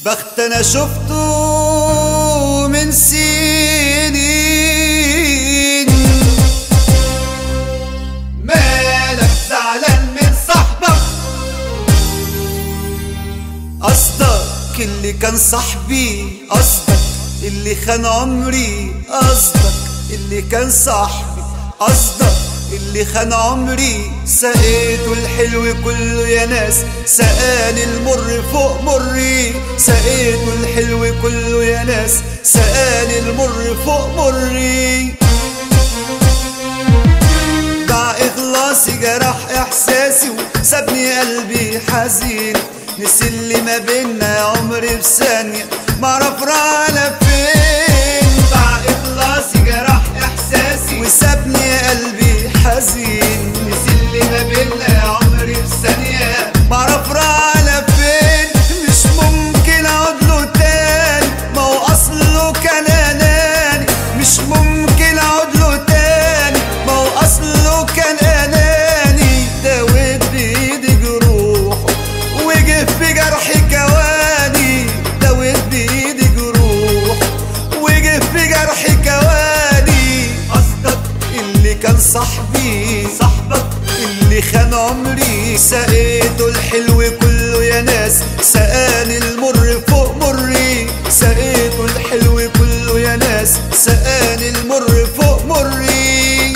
بخت انا شفته من سنين مالك زعلان من صاحبك قصدك اللي كان صاحبي قصدك اللي خان عمري قصدك اللي كان صاحبي قصدك اللي خان عمري سقيته الحلو كله يا ناس سقاني المر فوق مري سقيته الحلو كله يا ناس سقاني المر فوق مري ضاع اخلاصي جرح احساسي وسابني قلبي حزين نسي اللي ما بينا يا عمري بثانية معرف راح على فين ضاع اخلاصي جرح احساسي وسابني قلبي حزين نسي اللي ما بينا يا عمري بثانية معرف راح على فين مش ممكن اعود له تاني ما هو اصله كان اناني مش ممكن اعود له تاني ما هو اصله كان اناني داويت بايدي جروحه وجه في جرحي كواني داويت بايدي جروحه وجه في جرحي كواني قصدك اللي كان صاحبي صاحبك اللي خان عمري سقيته الحلو كله يا ناس سقاني المر فوق مري سقيته الحلو كله يا ناس سقاني المر فوق مري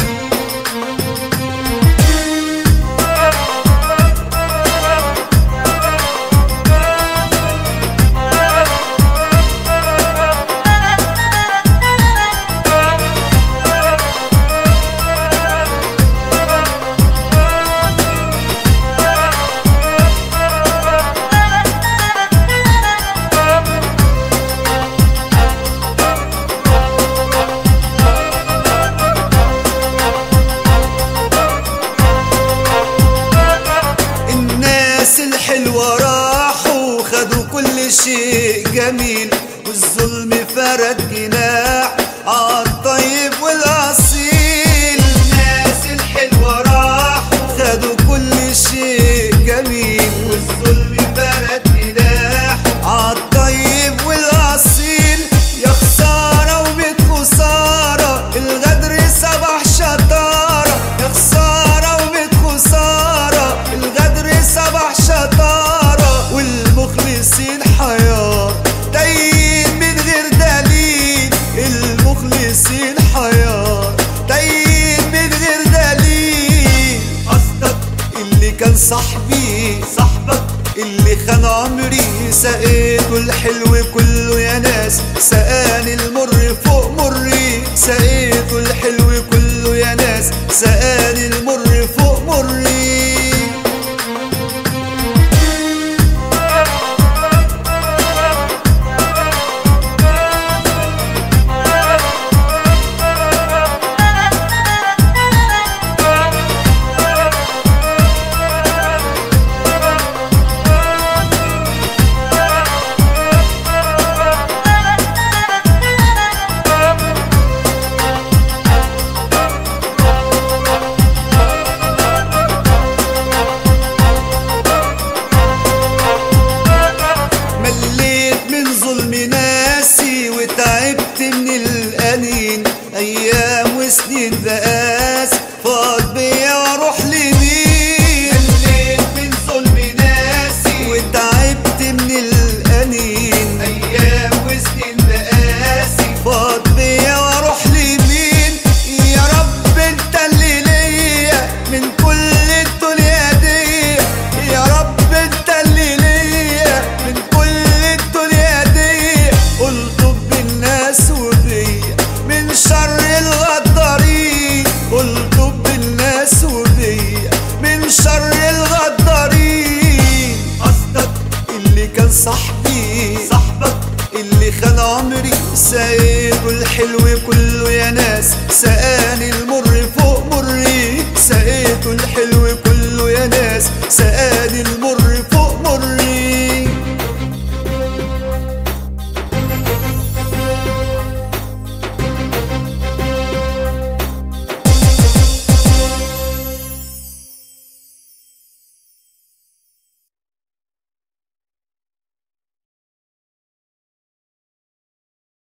الناس الحلوة راحوا خدوا كل شيء جميل والظلم فرد جناح عالطيب والأصيل الناس الحلوة راحوا خدوا كل شيء جميل والظلم فرد جناح عالطيب والأصيل يا خسارة وبيت خسارة الغدر صباح شطارة يا خسارة وبيت خسارة الغدر صباح شطارة والمخلصين حيار تايهين من غير دليل المخلصين حيار تايهين من غير دليل قصدك اللي كان صاحبي صاحبك اللي خان عمري سقيته الحلو كله يا ناس سقاني المر فوق مري سقيته الحلو كله يا ناس سقاني المر فوق مري